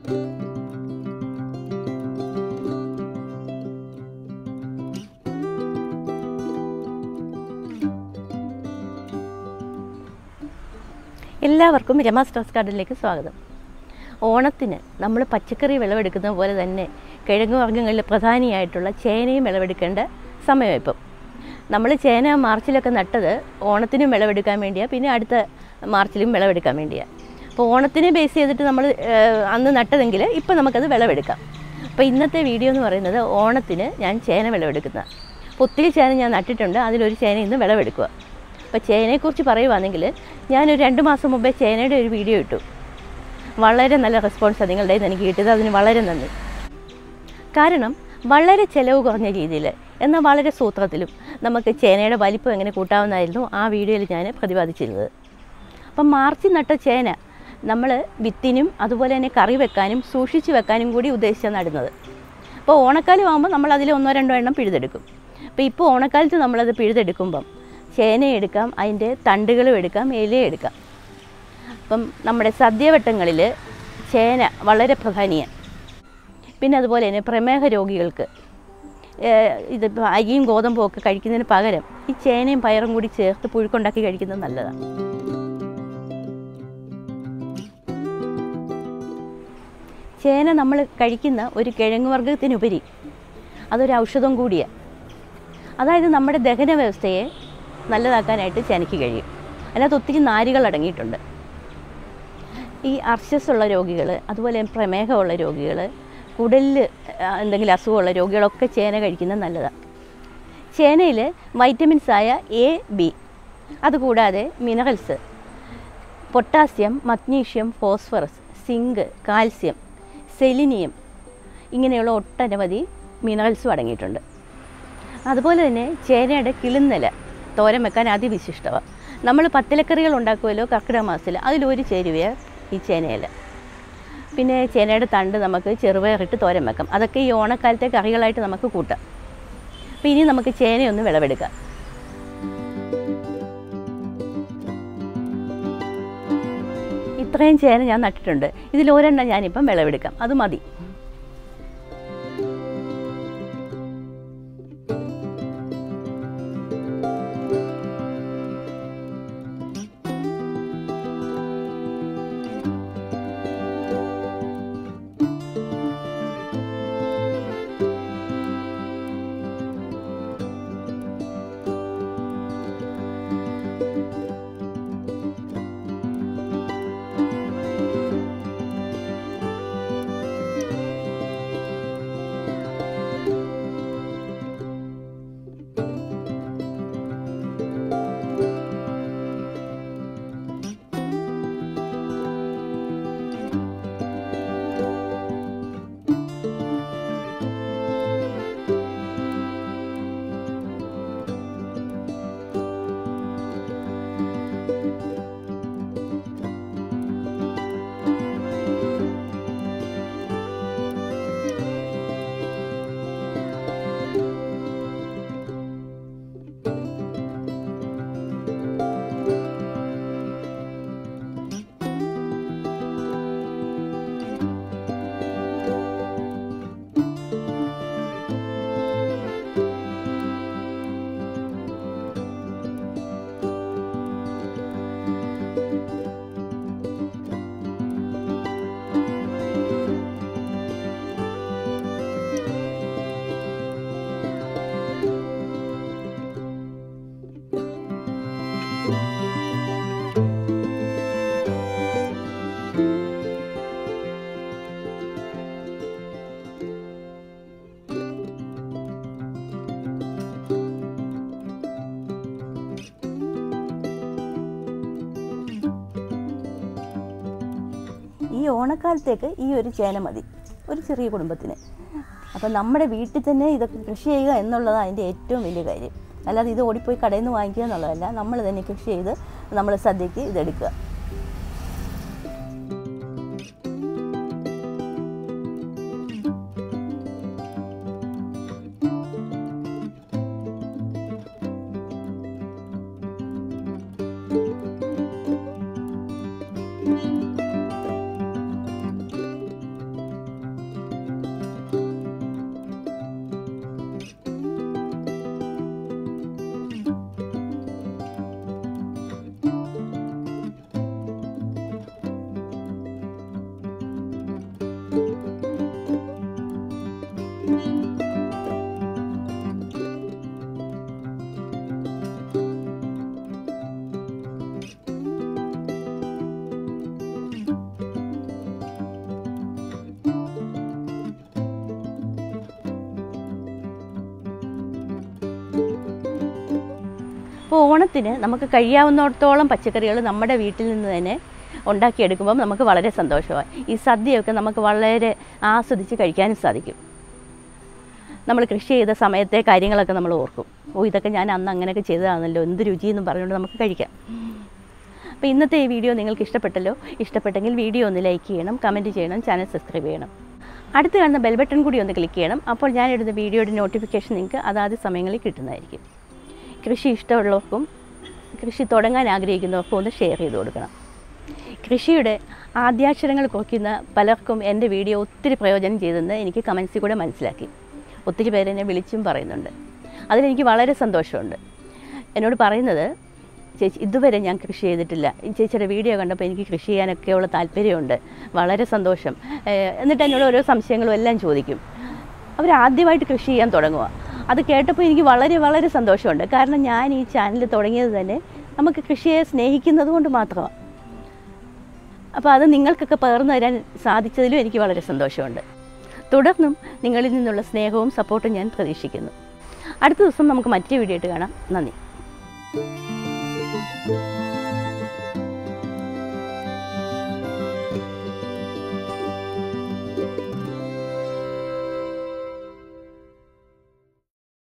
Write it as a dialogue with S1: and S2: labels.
S1: എല്ലാവർക്കും രമ സ്ട്രെസ് ഗാർഡനിലേക്ക് സ്വാഗതം ഓണത്തിന് നമ്മൾ പച്ചക്കറി വിളവെടുക്കുന്ന പോലെ തന്നെ കിഴങ്ങ് വർഗ്ഗങ്ങളിൽ പ്രധാനിയായിട്ടുള്ള ചേനയും വിളവെടുക്കേണ്ട സമയം ഇപ്പം നമ്മൾ ചേന മാർച്ചിലൊക്കെ നട്ടത് ഓണത്തിനും വിളവെടുക്കാൻ വേണ്ടിയാണ് പിന്നെ അടുത്ത മാർച്ചിലും വിളവെടുക്കാൻ വേണ്ടിയാണ് അപ്പോൾ ഓണത്തിനെ ബേസ് ചെയ്തിട്ട് നമ്മൾ അന്ന് നട്ടതെങ്കിൽ ഇപ്പം നമുക്കത് വിളവെടുക്കാം അപ്പോൾ ഇന്നത്തെ വീഡിയോ എന്ന് പറയുന്നത് ഓണത്തിന് ഞാൻ ചേന വിളവെടുക്കുന്ന അപ്പോൾ ഒത്തിരി ചേന ഞാൻ നട്ടിട്ടുണ്ട് അതിലൊരു ചേന ഇന്ന് വിളവെടുക്കുക അപ്പോൾ ചേനയെക്കുറിച്ച് പറയുവാണെങ്കിൽ ഞാനൊരു രണ്ട് മാസം മുമ്പേ ചേനയുടെ ഒരു വീഡിയോ ഇട്ടു വളരെ നല്ല റെസ്പോൺസാണ് നിങ്ങളുടെ കയ്യിൽ നിന്ന് എനിക്ക് കിട്ടിയത് അതിന് വളരെ നന്ദി കാരണം വളരെ ചിലവ് കുറഞ്ഞ രീതിയിൽ എന്നാൽ വളരെ സൂത്രത്തിലും നമുക്ക് ചേനയുടെ വലിപ്പം എങ്ങനെ കൂട്ടാവുന്നതായിരുന്നു ആ വീഡിയോയിൽ ഞാൻ പ്രതിപാദിച്ചിരുന്നത് അപ്പം മാർച്ച് നട്ട ചേന നമ്മൾ വിത്തിനും അതുപോലെ തന്നെ കറി വെക്കാനും സൂക്ഷിച്ച് വെക്കാനും കൂടി ഉദ്ദേശിച്ചാണ് നടുന്നത് അപ്പോൾ ഓണക്കാലം ആകുമ്പോൾ നമ്മൾ അതിൽ ഒന്നോ രണ്ടോ എണ്ണം പിഴുതെടുക്കും അപ്പോൾ ഇപ്പോൾ ഓണക്കാലത്ത് നമ്മളത് പിഴുതെടുക്കുമ്പം ചേന എടുക്കാം അതിൻ്റെ തണ്ടുകളും എടുക്കാം ഇലയും എടുക്കാം അപ്പം നമ്മുടെ സദ്യവട്ടങ്ങളിൽ ചേന വളരെ പ്രധാനീയാണ് പിന്നെ അതുപോലെ തന്നെ പ്രമേഹ രോഗികൾക്ക് ഏഹ് ഇത് ഇപ്പോൾ അരിയും ഗോതമ്പും ഒക്കെ കഴിക്കുന്നതിന് പകരം ഈ ചേനയും പയറും കൂടി ചേർത്ത് പുഴുക്കുണ്ടാക്കി കഴിക്കുന്നത് നല്ലതാണ് ചേന നമ്മൾ കഴിക്കുന്ന ഒരു കിഴങ്ങ് വർഗ്ഗത്തിനുപരി അതൊരു ഔഷധം കൂടിയാണ് അതായത് നമ്മുടെ ദഹന വ്യവസ്ഥയെ നല്ലതാക്കാനായിട്ട് ചേനയ്ക്ക് കഴിയും അതിനകത്ത് ഒത്തിരി നാരുകൾ അടങ്ങിയിട്ടുണ്ട് ഈ അർശസ് ഉള്ള രോഗികൾ അതുപോലെ പ്രമേഹമുള്ള രോഗികൾ കുടലിൽ എന്തെങ്കിലും അസുഖമുള്ള രോഗികളൊക്കെ ചേന കഴിക്കുന്നത് നല്ലതാണ് ചേനയിൽ വൈറ്റമിൻസ് ആയ എ ബി അതുകൂടാതെ minerals potassium magnesium phosphorus zinc calcium selenium ഇങ്ങനെയുള്ള ഒട്ടനവധി മിനറൽസും അടങ്ങിയിട്ടുണ്ട് അതുപോലെ തന്നെ ചേനയുടെ കിളുന്നല തോരൻ വെക്കാൻ അതിവിശിഷ്ടമാണ് നമ്മൾ പത്തിലക്കറികൾ ഉണ്ടാക്കുമല്ലോ കർക്കിടക മാസത്തിൽ അതിലൊരു ചേരുവയാണ് ഈ ചേനയില പിന്നെ ചേനയുടെ തണ്ട് നമുക്ക് ചെറുപയറിട്ട് തോരൻ വെക്കാം അതൊക്കെ ഈ ഓണക്കാലത്തെ കറികളായിട്ട് നമുക്ക് കൂട്ടാം അപ്പോൾ ഇനി നമുക്ക് ചേനയൊന്ന് വിളവെടുക്കാം ഇത്രയും ചേന ഞാൻ നട്ടിട്ടുണ്ട് ഇതിൽ ഒരെണ്ണം ഞാനിപ്പം വിളവെടുക്കാം അത് മതി ഈ ഓണക്കാലത്തേക്ക് ഈ ഒരു ചേന മതി ഒരു ചെറിയ കുടുംബത്തിന് അപ്പം നമ്മുടെ വീട്ടിൽ തന്നെ ഇതൊക്കെ കൃഷി ചെയ്യുക എന്നുള്ളതാണ് അതിൻ്റെ ഏറ്റവും വലിയ കാര്യം അല്ലാതെ ഇത് ഓടിപ്പോയി കടയിൽ നിന്ന് വാങ്ങിക്കുക എന്നുള്ളതല്ല നമ്മൾ തന്നെ കൃഷി ചെയ്ത് നമ്മൾ സദ്യക്ക് ഇതെടുക്കുക അപ്പോൾ ഓണത്തിന് നമുക്ക് കഴിയാവുന്നിടത്തോളം പച്ചക്കറികൾ നമ്മുടെ വീട്ടിൽ നിന്ന് തന്നെ ഉണ്ടാക്കിയെടുക്കുമ്പം നമുക്ക് വളരെ സന്തോഷമായി ഈ സദ്യയൊക്കെ നമുക്ക് വളരെ ആസ്വദിച്ച് കഴിക്കാനും സാധിക്കും നമ്മൾ കൃഷി ചെയ്ത സമയത്തെ കാര്യങ്ങളൊക്കെ നമ്മൾ ഓർക്കും ഓ ഇതൊക്കെ ഞാൻ അന്ന് അങ്ങനെയൊക്കെ ചെയ്തതാണല്ലോ എന്ത് രുചിയെന്നും പറഞ്ഞുകൊണ്ട് നമുക്ക് കഴിക്കാം അപ്പോൾ ഇന്നത്തെ ഈ വീഡിയോ നിങ്ങൾക്ക് ഇഷ്ടപ്പെട്ടല്ലോ ഇഷ്ടപ്പെട്ടെങ്കിൽ വീഡിയോ ഒന്ന് ലൈക്ക് ചെയ്യണം കമൻറ്റ് ചെയ്യണം ചാനൽ സബ്സ്ക്രൈബ് ചെയ്യണം അടുത്ത് കാണുന്ന ബെൽ ബട്ടൺ കൂടി ഒന്ന് ക്ലിക്ക് ചെയ്യണം അപ്പോൾ ഞാൻ ഇടുന്ന വീഡിയോയുടെ നോട്ടിഫിക്കേഷൻ നിങ്ങൾക്ക് അതാത് സമയങ്ങളിൽ കിട്ടുന്നതായിരിക്കും കൃഷി ഇഷ്ടമുള്ളവർക്കും കൃഷി തുടങ്ങാൻ ആഗ്രഹിക്കുന്നവർക്കും ഒന്ന് ഷെയർ ചെയ്ത് കൊടുക്കണം കൃഷിയുടെ ആദ്യാക്ഷരങ്ങൾ കുറിക്കുന്ന പലർക്കും എൻ്റെ വീഡിയോ ഒത്തിരി പ്രയോജനം ചെയ്തെന്ന് എനിക്ക് കമൻസിൽ കൂടെ മനസ്സിലാക്കി ഒത്തിരി പേര് എന്നെ വിളിച്ചും പറയുന്നുണ്ട് അതിലെനിക്ക് വളരെ സന്തോഷമുണ്ട് എന്നോട് പറയുന്നത് ചേച്ചി ഇതുവരെ ഞാൻ കൃഷി ചെയ്തിട്ടില്ല ഈ ചേച്ചിയുടെ വീഡിയോ കണ്ടപ്പോൾ എനിക്ക് കൃഷി ചെയ്യാനൊക്കെയുള്ള താല്പര്യമുണ്ട് വളരെ സന്തോഷം ഏഹ് എന്നിട്ട് എന്നോട് ഓരോ സംശയങ്ങളും എല്ലാം ചോദിക്കും അവർ ആദ്യമായിട്ട് കൃഷി ചെയ്യാൻ തുടങ്ങുക അത് കേട്ടപ്പോൾ എനിക്ക് വളരെ വളരെ സന്തോഷമുണ്ട് കാരണം ഞാൻ ഈ ചാനൽ തുടങ്ങിയത് തന്നെ നമുക്ക് കൃഷിയെ സ്നേഹിക്കുന്നത് കൊണ്ട് മാത്രമാണ് അപ്പോൾ അത് നിങ്ങൾക്കൊക്കെ പകർന്നു തരാൻ സാധിച്ചതിലും എനിക്ക് വളരെ സന്തോഷമുണ്ട് തുടർന്നും നിങ്ങളിൽ നിന്നുള്ള സ്നേഹവും സപ്പോർട്ടും ഞാൻ പ്രതീക്ഷിക്കുന്നു അടുത്ത ദിവസം നമുക്ക് മറ്റൊരു വീഡിയോ ആയിട്ട് കാണാം നന്ദി